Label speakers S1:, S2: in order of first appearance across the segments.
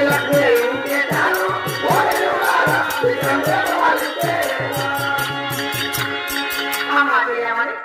S1: అమ్మ చేయమని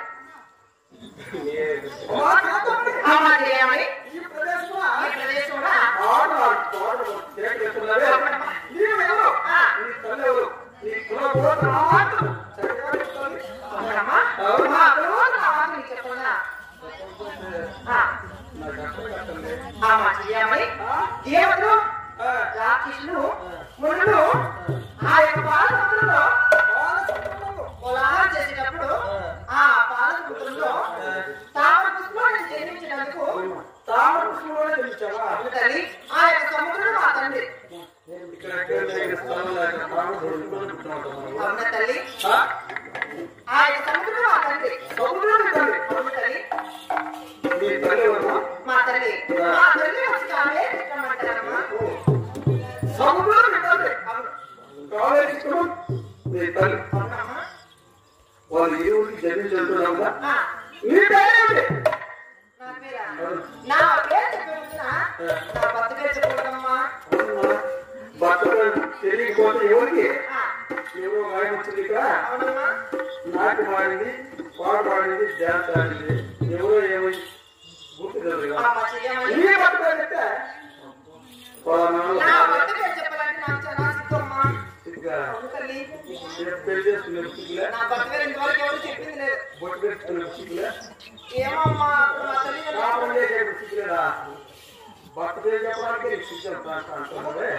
S1: అమ్మ చేయమని
S2: ఈ ప్రదేశంలో
S1: ఈ ప్రదేశంలో
S2: ఆడు ఆడు తోడు తిరగలేస్తున్నావే. నీవు ఎవరు? నీ తల్లి ఎవరు? నీ కుల గోత్రం మాత్రం చక్కగా చెప్తోంది.
S1: అమ్మడమ్మా మా రోజు రావాలి నీకు చెప్పనా ఆ,
S2: నాకు అర్థం కావట్లేదు.
S1: అమ్మ చేయమని
S2: ఆ?
S1: దేవుడు
S2: ఆ,
S1: రాక్షసులు మునులు ఆ యొక్క పాలసముద్రంలో
S2: బాలసుబ్రహ్మణ్యం.
S1: కోలాహలం చేసేటప్పుడు ఆ పాలసముద్రంలో తామర పుష్పంలో జన్మించినందుకు
S2: తామర పుష్పంలోనే జన్మించావా?
S1: అవును తల్లి ఆ యొక్క సముద్రుడు మా తండ్రి
S2: ఇక్కడ ఎక్కడ లేని స్థలం లేక తామర పుష్పంలోనే పుట్టినవాడు.
S1: అవున తల్లి
S2: ఆ?
S1: ఆ యొక్క సముద్రుడు మా తండ్రి
S2: సముద్రం నీ తల్లి.
S1: అవును తల్లి
S2: నీ తల్లి ఎవరు?
S1: మా తల్లి మా తల్లి వచ్చి కావే పెట్టమంటారమ్మా
S2: సముద్రం నీ తల్లి.
S1: అవును
S2: కావేరీ కులం నీ తల్లి.
S1: అవునమ్మా
S2: వాళ్ళు ఏ ఊరికి జన్మించుంటున్నావా?
S1: ఆ,
S2: నీ పేరేమిటి?
S1: నా పేరా నా పేరు చెప్పేస్తున్నా నా భర్త పేరు చెప్పకూడదమ్మా
S2: అవునా? భర్త పేరు తెలియకపోతే ఎవరికి
S1: ఆ,
S2: ఎవరో ఆయన వచ్చింది ఇక్కడ
S1: అవునమ్మా
S2: నాటు మాడింది పాట పాడింది డ్యాన్స్ ఆడింది ఎవరో ఏమై గుర్తు తెలియదు
S1: అమ్మ చెయ్యమని
S2: నీ భర్త పేరు చెప్తే పలానా
S1: నా భర్త పేరు చెప్పాలంటే నాకు చాలా సిగ్గమ్మా
S2: సిగ్గా
S1: అవును తల్లి
S2: రేపు పెళ్లి చేసుకునే సిగ్గులే
S1: నా భర్త పేరు ఇంతవరకు ఎవరు చెప్పింది లేదు
S2: బొట్టు పెట్టుకునే సిగ్గులే
S1: ఏమమ్మా మా తల్లి
S2: పాపం చేసే సిగ్గులేదా భర్త పేరు చెప్పడానికి నీకు సిగ్గు ఎంత అంటున్నావే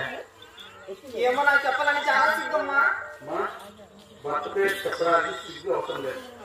S1: ఏమో నాకు చెప్పాలని చాలా సిగ్గమ్మా
S2: మా భర్త పేరు చెప్పడానికి సిగ్గు అవసరం లేదు